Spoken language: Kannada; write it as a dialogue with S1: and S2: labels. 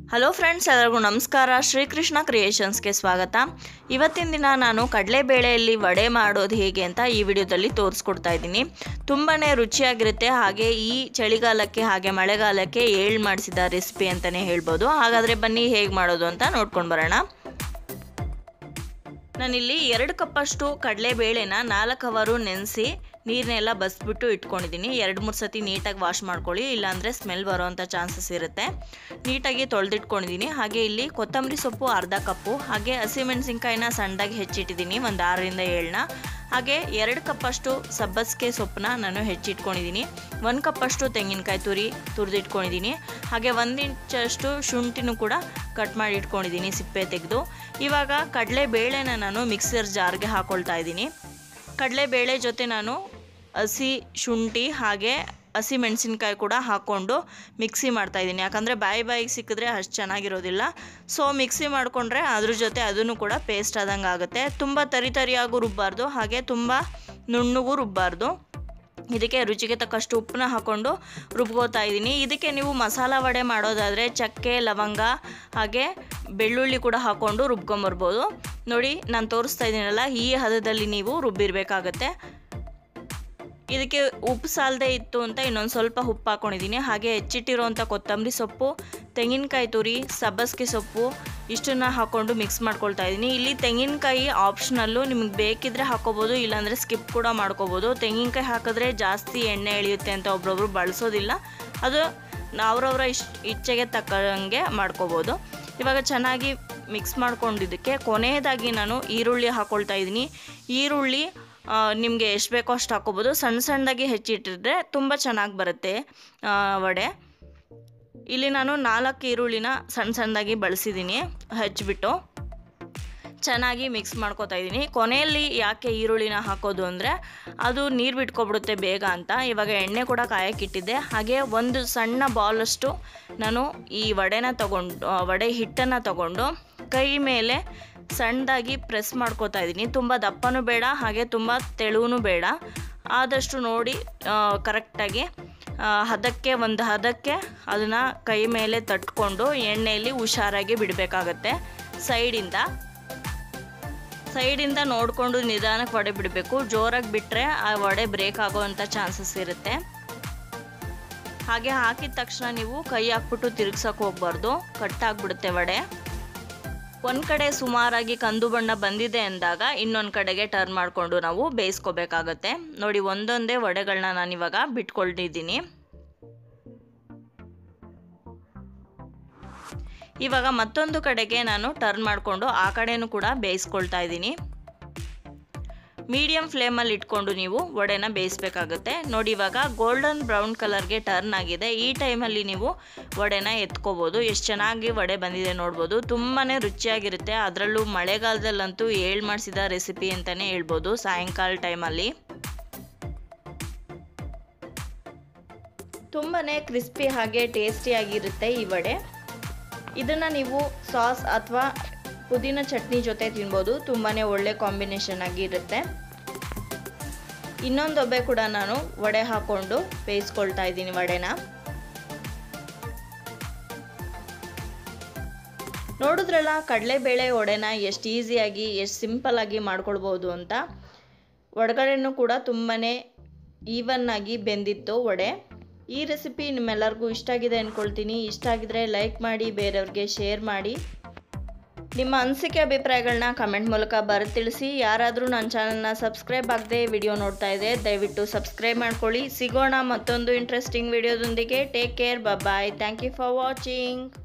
S1: ಹಲೋ ಫ್ರೆಂಡ್ಸ್ ಎಲ್ಲರಿಗೂ ನಮಸ್ಕಾರ ಶ್ರೀಕೃಷ್ಣ ಕ್ರಿಯೇಷನ್ಸ್ಗೆ ಸ್ವಾಗತ ಇವತ್ತಿನ ದಿನ ನಾನು ಕಡಲೆಬೇಳೆಯಲ್ಲಿ ವಡೆ ಮಾಡೋದು ಹೇಗೆ ಅಂತ ಈ ವಿಡಿಯೋದಲ್ಲಿ ತೋರಿಸ್ಕೊಡ್ತಾ ಇದ್ದೀನಿ ತುಂಬಾ ರುಚಿಯಾಗಿರುತ್ತೆ ಹಾಗೆ ಈ ಚಳಿಗಾಲಕ್ಕೆ ಹಾಗೆ ಮಳೆಗಾಲಕ್ಕೆ ಏಳು ಮಾಡಿಸಿದ ರೆಸಿಪಿ ಅಂತಲೇ ಹೇಳ್ಬೋದು ಹಾಗಾದರೆ ಬನ್ನಿ ಹೇಗೆ ಮಾಡೋದು ಅಂತ ನೋಡ್ಕೊಂಡು ಬರೋಣ ನಾನಿಲ್ಲಿ ಎರಡು ಕಪ್ಪಷ್ಟು ಕಡಲೆಬೇಳೆನ ನಾಲ್ಕು ಅವರು ನೆನೆಸಿ ನೀರನ್ನೆಲ್ಲ ಬಸ್ಬಿಟ್ಟು ಇಟ್ಕೊಂಡಿದ್ದೀನಿ ಎರಡು ಮೂರು ಸತಿ ನೀಟಾಗಿ ವಾಶ್ ಮಾಡ್ಕೊಳ್ಳಿ ಇಲ್ಲಾಂದರೆ ಸ್ಮೆಲ್ ಬರೋವಂಥ ಚಾನ್ಸಸ್ ಇರುತ್ತೆ ನೀಟಾಗಿ ತೊಳೆದಿಟ್ಕೊಂಡಿದ್ದೀನಿ ಹಾಗೆ ಇಲ್ಲಿ ಕೊತ್ತಂಬರಿ ಸೊಪ್ಪು ಅರ್ಧ ಕಪ್ಪು ಹಾಗೆ ಹಸಿಮೆಣಸಿನ್ಕಾಯಿನ ಸಣ್ಣದಾಗಿ ಹೆಚ್ಚಿಟ್ಟಿದ್ದೀನಿ ಒಂದು ಆರರಿಂದ ಏಳನ್ನ ಹಾಗೆ ಎರಡು ಕಪ್ಪಷ್ಟು ಸಬ್ಬಸಿಗೆ ಸೊಪ್ಪನ್ನ ನಾನು ಹೆಚ್ಚಿಟ್ಕೊಂಡಿದ್ದೀನಿ ಒಂದು ಕಪ್ಪಷ್ಟು ತೆಂಗಿನಕಾಯಿ ತುರಿ ತುರಿದಿಟ್ಕೊಂಡಿದ್ದೀನಿ ಹಾಗೆ ಒಂದು ಇಂಚಷ್ಟು ಶುಂಠಿನೂ ಕೂಡ ಕಟ್ ಮಾಡಿ ಇಟ್ಕೊಂಡಿದ್ದೀನಿ ಸಿಪ್ಪೆ ತೆಗೆದು ಇವಾಗ ಕಡಲೆ ಬೇಳೆನ ನಾನು ಮಿಕ್ಸರ್ ಜಾರ್ಗೆ ಹಾಕ್ಕೊಳ್ತಾ ಇದ್ದೀನಿ ಕಡಲೆಬೇಳೆ ಜೊತೆ ನಾನು ಹಸಿ ಶುಂಠಿ ಹಾಗೆ ಹಸಿ ಮೆಣಸಿನ್ಕಾಯಿ ಕೂಡ ಹಾಕ್ಕೊಂಡು ಮಿಕ್ಸಿ ಮಾಡ್ತಾಯಿದ್ದೀನಿ ಯಾಕಂದರೆ ಬಾಯಿ ಬಾಯಿಗೆ ಸಿಕ್ಕಿದ್ರೆ ಅಷ್ಟು ಚೆನ್ನಾಗಿರೋದಿಲ್ಲ ಸೊ ಮಿಕ್ಸಿ ಮಾಡಿಕೊಂಡ್ರೆ ಅದ್ರ ಜೊತೆ ಅದನ್ನು ಕೂಡ ಪೇಸ್ಟ್ ಆದಂಗೆ ಆಗುತ್ತೆ ತುಂಬ ತರಿ ತರಿಯಾಗೂ ರುಬ್ಬಾರ್ದು ಹಾಗೆ ತುಂಬ ನುಣ್ಣಗೂ ರುಬ್ಬಾರ್ದು ಇದಕ್ಕೆ ರುಚಿಗೆ ತಕ್ಕಷ್ಟು ಉಪ್ಪನ್ನ ಹಾಕ್ಕೊಂಡು ರುಬ್ಕೋತಾ ಇದ್ದೀನಿ ಇದಕ್ಕೆ ನೀವು ಮಸಾಲ ವಡೆ ಮಾಡೋದಾದರೆ ಚಕ್ಕೆ ಲವಂಗ ಹಾಗೆ ಬೆಳ್ಳುಳ್ಳಿ ಕೂಡ ಹಾಕ್ಕೊಂಡು ರುಬ್ಕೊಂಬರ್ಬೋದು ನೋಡಿ ನಾನು ತೋರಿಸ್ತಾ ಇದ್ದೀನಲ್ಲ ಈ ಹದದಲ್ಲಿ ನೀವು ರುಬ್ಬಿರಬೇಕಾಗತ್ತೆ ಇದಕ್ಕೆ ಉಪ್ಪು ಸಾಲದೆ ಇತ್ತು ಅಂತ ಇನ್ನೊಂದು ಸ್ವಲ್ಪ ಉಪ್ಪು ಹಾಕ್ಕೊಂಡಿದ್ದೀನಿ ಹಾಗೆ ಹೆಚ್ಚಿಟ್ಟಿರೋವಂಥ ಕೊತ್ತಂಬರಿ ಸೊಪ್ಪು ತೆಂಗಿನಕಾಯಿ ತುರಿ ಸಬ್ಬಸಿಗೆ ಸೊಪ್ಪು ಇಷ್ಟನ್ನು ಹಾಕ್ಕೊಂಡು ಮಿಕ್ಸ್ ಮಾಡ್ಕೊಳ್ತಾ ಇದ್ದೀನಿ ಇಲ್ಲಿ ತೆಂಗಿನಕಾಯಿ ಆಪ್ಷನಲ್ಲು ನಿಮಗೆ ಬೇಕಿದ್ರೆ ಹಾಕೋಬೋದು ಇಲ್ಲಾಂದರೆ ಸ್ಕಿಪ್ ಕೂಡ ಮಾಡ್ಕೋಬೋದು ತೆಂಗಿನಕಾಯಿ ಹಾಕಿದ್ರೆ ಜಾಸ್ತಿ ಎಣ್ಣೆ ಎಳೆಯುತ್ತೆ ಅಂತ ಒಬ್ರೊಬ್ರು ಬಳಸೋದಿಲ್ಲ ಅದು ಅವ್ರವ್ರ ಇಷ್ಟ ಇಚ್ಛೆಗೆ ತಕ್ಕಂಗೆ ಮಾಡ್ಕೋಬೋದು ಇವಾಗ ಚೆನ್ನಾಗಿ ಮಿಕ್ಸ್ ಮಾಡ್ಕೊಂಡಿದ್ದಕ್ಕೆ ಕೊನೆಯದಾಗಿ ನಾನು ಈರುಳ್ಳಿ ಹಾಕ್ಕೊಳ್ತಾ ಇದ್ದೀನಿ ಈರುಳ್ಳಿ ನಿಮಗೆ ಎಷ್ಟು ಬೇಕೋ ಅಷ್ಟು ಹಾಕ್ಕೋಬೋದು ಸಣ್ಣ ಸಣ್ಣದಾಗಿ ಹೆಚ್ಚಿಟ್ಟಿದ್ರೆ ತುಂಬ ಚೆನ್ನಾಗಿ ಬರುತ್ತೆ ವಡೆ ಇಲ್ಲಿ ನಾನು ನಾಲ್ಕು ಈರುಳ್ಳಿನ ಸಣ್ಣ ಸಣ್ಣದಾಗಿ ಬಳಸಿದ್ದೀನಿ ಹಚ್ಬಿಟ್ಟು ಚೆನ್ನಾಗಿ ಮಿಕ್ಸ್ ಮಾಡ್ಕೊತಾ ಇದ್ದೀನಿ ಕೊನೆಯಲ್ಲಿ ಯಾಕೆ ಈರುಳ್ಳಿನ ಹಾಕೋದು ಅಂದರೆ ಅದು ನೀರು ಬಿಟ್ಕೊಬಿಡುತ್ತೆ ಬೇಗ ಅಂತ ಇವಾಗ ಎಣ್ಣೆ ಕೂಡ ಕಾಯಕ್ಕಿಟ್ಟಿದ್ದೆ ಹಾಗೆ ಒಂದು ಸಣ್ಣ ಬಾಲಷ್ಟು ನಾನು ಈ ವಡೆನ ತಗೊಂಡು ವಡೆ ಹಿಟ್ಟನ್ನು ತಗೊಂಡು ಕೈ ಮೇಲೆ ಸಣ್ಣದಾಗಿ ಪ್ರೆಸ್ ಮಾಡ್ಕೋತಾ ಇದ್ದೀನಿ ತುಂಬ ದಪ್ಪನೂ ಬೇಡ ಹಾಗೆ ತುಂಬ ತೆಳುವೂ ಬೇಡ ಆದಷ್ಟು ನೋಡಿ ಕರೆಕ್ಟಾಗಿ ಹದಕ್ಕೆ ಒಂದು ಹದಕ್ಕೆ ಅದನ್ನು ಕೈ ಮೇಲೆ ತಟ್ಕೊಂಡು ಎಣ್ಣೆಯಲ್ಲಿ ಹುಷಾರಾಗಿ ಬಿಡಬೇಕಾಗತ್ತೆ ಸೈಡಿಂದ ಸೈಡಿಂದ ನೋಡಿಕೊಂಡು ನಿಧಾನಕ್ಕೆ ವಡೆ ಬಿಡಬೇಕು ಜೋರಾಗಿ ಬಿಟ್ಟರೆ ಆ ವಡೆ ಬ್ರೇಕ್ ಆಗೋವಂಥ ಚಾನ್ಸಸ್ ಇರುತ್ತೆ ಹಾಗೆ ಹಾಕಿದ ತಕ್ಷಣ ನೀವು ಕೈ ಹಾಕ್ಬಿಟ್ಟು ತಿರುಗ್ಸೋಕೆ ಹೋಗ್ಬಾರ್ದು ಕಟ್ಟಾಗ್ಬಿಡುತ್ತೆ ವಡೆ ಒಂದು ಕಡೆ ಸುಮಾರಾಗಿ ಕಂದು ಬಣ್ಣ ಬಂದಿದೆ ಅಂದಾಗ ಇನ್ನೊಂದು ಕಡೆಗೆ ಟರ್ನ್ ಮಾಡಿಕೊಂಡು ನಾವು ಬೇಯಿಸ್ಕೋಬೇಕಾಗತ್ತೆ ನೋಡಿ ಒಂದೊಂದೇ ವಡೆಗಳನ್ನ ನಾನಿವಾಗ ಬಿಟ್ಕೊಂಡಿದ್ದೀನಿ ಇವಾಗ ಮತ್ತೊಂದು ಕಡೆಗೆ ನಾನು ಟರ್ನ್ ಮಾಡಿಕೊಂಡು ಆ ಕಡೆನೂ ಕೂಡ ಬೇಯಿಸ್ಕೊಳ್ತಾ ಇದ್ದೀನಿ ಮೀಡಿಯಮ್ ಫ್ಲೇಮಲ್ಲಿ ಇಟ್ಕೊಂಡು ನೀವು ವಡೆನ ಬೇಯಿಸ್ಬೇಕಾಗುತ್ತೆ ನೋಡಿ ಇವಾಗ ಗೋಲ್ಡನ್ ಬ್ರೌನ್ ಕಲರ್ಗೆ ಟರ್ನ್ ಆಗಿದೆ ಈ ಟೈಮಲ್ಲಿ ನೀವು ವಡೆನ ಎತ್ಕೋಬೋದು ಎಷ್ಟು ಚೆನ್ನಾಗಿ ವಡೆ ಬಂದಿದೆ ನೋಡ್ಬೋದು ತುಂಬಾ ರುಚಿಯಾಗಿರುತ್ತೆ ಅದರಲ್ಲೂ ಮಳೆಗಾಲದಲ್ಲಂತೂ ಏಳು ಮಾಡಿಸಿದ ರೆಸಿಪಿ ಅಂತಲೇ ಹೇಳ್ಬೋದು ಸಾಯಂಕಾಲ ಟೈಮಲ್ಲಿ ತುಂಬಾ ಕ್ರಿಸ್ಪಿ ಹಾಗೆ ಟೇಸ್ಟಿಯಾಗಿರುತ್ತೆ ಈ ವಡೆ ಇದನ್ನು ನೀವು ಸಾಸ್ ಅಥವಾ ಪುದೀನ ಚಟ್ನಿ ಜೊತೆ ತಿನ್ಬೋದು ತುಂಬಾ ಒಳ್ಳೆ ಕಾಂಬಿನೇಷನ್ ಆಗಿರುತ್ತೆ ಇನ್ನೊಂದು ಒಬ್ಬೆ ಕೂಡ ನಾನು ವಡೆ ಹಾಕ್ಕೊಂಡು ಬೇಯಿಸ್ಕೊಳ್ತಾ ಇದ್ದೀನಿ ವಡೆನ ನೋಡಿದ್ರಲ್ಲ ಕಡಲೆಬೇಳೆ ವಡೆನ ಎಷ್ಟು ಈಸಿಯಾಗಿ ಎಷ್ಟು ಸಿಂಪಲ್ಲಾಗಿ ಮಾಡ್ಕೊಳ್ಬೋದು ಅಂತ ಒಳಗಡೆನೂ ಕೂಡ ತುಂಬಾ ಈವನ್ನಾಗಿ ಬೆಂದಿತ್ತು ವಡೆ ಈ ರೆಸಿಪಿ ನಿಮ್ಮೆಲ್ಲರಿಗೂ ಇಷ್ಟ ಆಗಿದೆ ಅಂದ್ಕೊಳ್ತೀನಿ ಇಷ್ಟ ಆಗಿದ್ರೆ ಲೈಕ್ ಮಾಡಿ ಬೇರೆಯವ್ರಿಗೆ ಶೇರ್ ಮಾಡಿ ನಿಮ್ಮ ಅನಿಸಿಕೆ ಅಭಿಪ್ರಾಯಗಳನ್ನ ಕಮೆಂಟ್ ಮೂಲಕ ಬರೆದು ತಿಳಿಸಿ ಯಾರಾದರೂ ನನ್ನ ಚಾನಲ್ನ ಸಬ್ಸ್ಕ್ರೈಬ್ ಆಗದೆ ವಿಡಿಯೋ ನೋಡ್ತಾ ಇದೆ ದಯವಿಟ್ಟು ಸಬ್ಸ್ಕ್ರೈಬ್ ಮಾಡ್ಕೊಳ್ಳಿ ಸಿಗೋಣ ಮತ್ತೊಂದು ಇಂಟ್ರೆಸ್ಟಿಂಗ್ ವಿಡಿಯೋದೊಂದಿಗೆ take care bye thank you for watching